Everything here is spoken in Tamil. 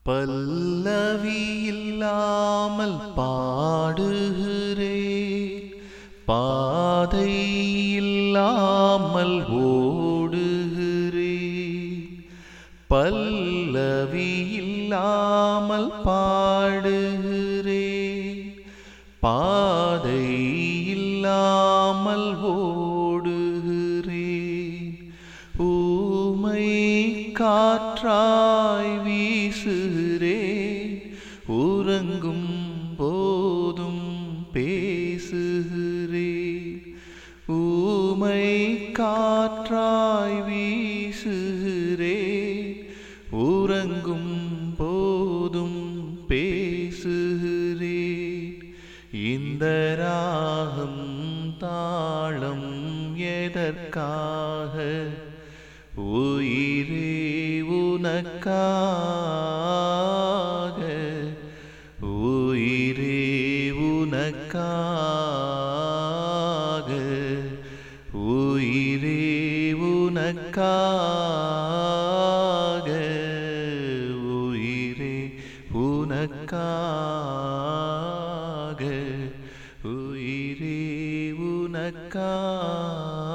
பல்லவி இல்லாமல் பாடுகிறேன் பாதை இல்லாமல் ஓடுகிறேன் பல்லவி இல்லாமல் பாடுகிறேன் பாதை இல்லாமல் ஓடுகிறேன் ஊமை காற்றாய் வீசுகிறேன் உறங்கும் போதும் பேசுகிறேன் ஊமை காற்றாய் வீசுகிறேன் உறங்கும் போதும் பேசுகிறேன் இந்த ராகம் தாளம் எதற்காக உயிரே உனக்காக உயிரே உனக்காக உயிரே உனக்காக உயிரே உனக்காக உயிரே உனக்காக